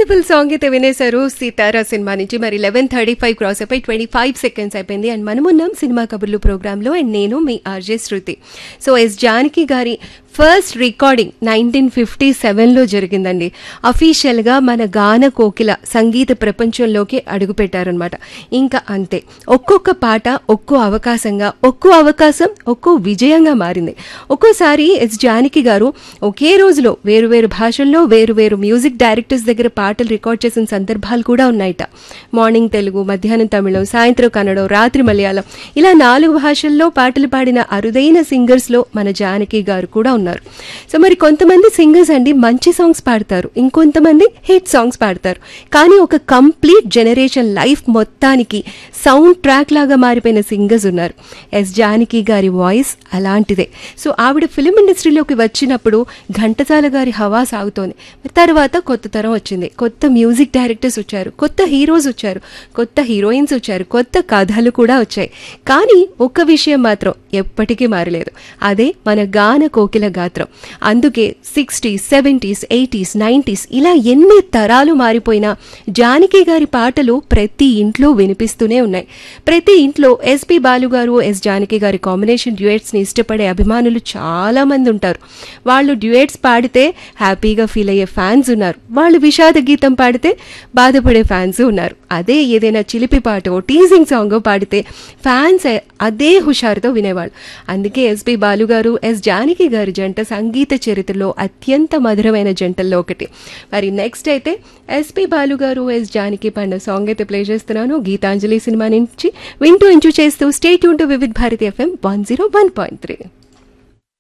beautiful song అయితే వినేశారు సీతారా సినిమా నుంచి మరి లెవెన్ థర్టీ ఫైవ్ క్రాస్ అయిపోయి ట్వంటీ ఫైవ్ సెకండ్స్ అయిపోయింది అండ్ మనమున్నాం సినిమా కబుర్లు ప్రోగ్రాంలో అండ్ నేను మీ RJ Shruti so S Janaki గారి ఫస్ట్ రికార్డింగ్ నైన్టీన్ ఫిఫ్టీ సెవెన్లో జరిగిందండి అఫీషియల్గా మన గాన కోకిల సంగీత ప్రపంచంలోకి అడుగుపెట్టారనమాట ఇంకా అంతే ఒక్కొక్క పాట ఒక్కో అవకాశంగా ఒక్కో అవకాశం ఒక్కో విజయంగా మారింది ఒక్కోసారి ఎస్ జానకి గారు ఒకే రోజులో వేరు వేరు భాషల్లో వేరు వేరు మ్యూజిక్ డైరెక్టర్స్ దగ్గర పాటలు రికార్డ్ చేసిన సందర్భాలు కూడా ఉన్నాయట మార్నింగ్ తెలుగు మధ్యాహ్నం తమిళం సాయంత్రం కన్నడం రాత్రి మలయాళం ఇలా నాలుగు భాషల్లో పాటలు పాడిన అరుదైన సింగర్స్లో మన జానకి గారు కూడా ఉన్నారు సో మరి కొంతమంది సింగర్స్ అండి మంచి సాంగ్స్ పాడతారు ఇంకొంతమంది హిట్ సాంగ్స్ పాడతారు కానీ ఒక కంప్లీట్ జనరేషన్ లైఫ్ మొత్తానికి సౌండ్ ట్రాక్ లాగా మారిపోయిన సింగర్స్ ఉన్నారు ఎస్ జానకి గారి వాయిస్ అలాంటిదే సో ఆవిడ ఫిలిం ఇండస్ట్రీలోకి వచ్చినప్పుడు ఘంటసాల గారి హవా సాగుతోంది తర్వాత కొత్త తరం వచ్చింది కొత్త మ్యూజిక్ డైరెక్టర్స్ వచ్చారు కొత్త హీరోస్ వచ్చారు కొత్త హీరోయిన్స్ వచ్చారు కొత్త కథలు కూడా వచ్చాయి కానీ ఒక్క విషయం మాత్రం ఎప్పటికీ మారలేదు అదే మన గాన కోకిల గాత్రం అందుకే సిక్స్టీస్ సెవెంటీస్ ఎయిటీస్ నైంటీస్ ఇలా ఎన్ని తరాలు మారిపోయినా జానకి గారి పాటలు ప్రతి ఇంట్లో వినిపిస్తూనే ఉన్నాయి ప్రతి ఇంట్లో ఎస్పి బాలు గారు ఎస్ జానకి గారి కాంబినేషన్ డ్యూయట్స్ని ఇష్టపడే అభిమానులు చాలా మంది ఉంటారు వాళ్ళు డ్యూయట్స్ పాడితే హ్యాపీగా ఫీల్ అయ్యే ఫ్యాన్స్ ఉన్నారు వాళ్ళు విషాద గీతం పాడితే బాధపడే ఫ్యాన్స్ ఉన్నారు అదే ఏదైనా చిలిపి పాటో టీజింగ్ సాంగో పాడితే ఫ్యాన్స్ అదే హుషారుతో వినేవాళ్ళు అందుకే ఎస్పి బాలు గారు ఎస్ జానకి గారి జంట సంగీత చరిత్రలో అత్యంత మధురమైన జంటల్లో ఒకటి మరి నెక్స్ట్ అయితే ఎస్పి బాలు గారు ఎస్ జానకి పండ సాంగ్ అయితే ప్లే చేస్తున్నాను గీతాంజలి సినిమా నుంచి వింటూ ఎంజాయ్ చేస్తూ stay tuned to Vividh Bharati FM one zero one point three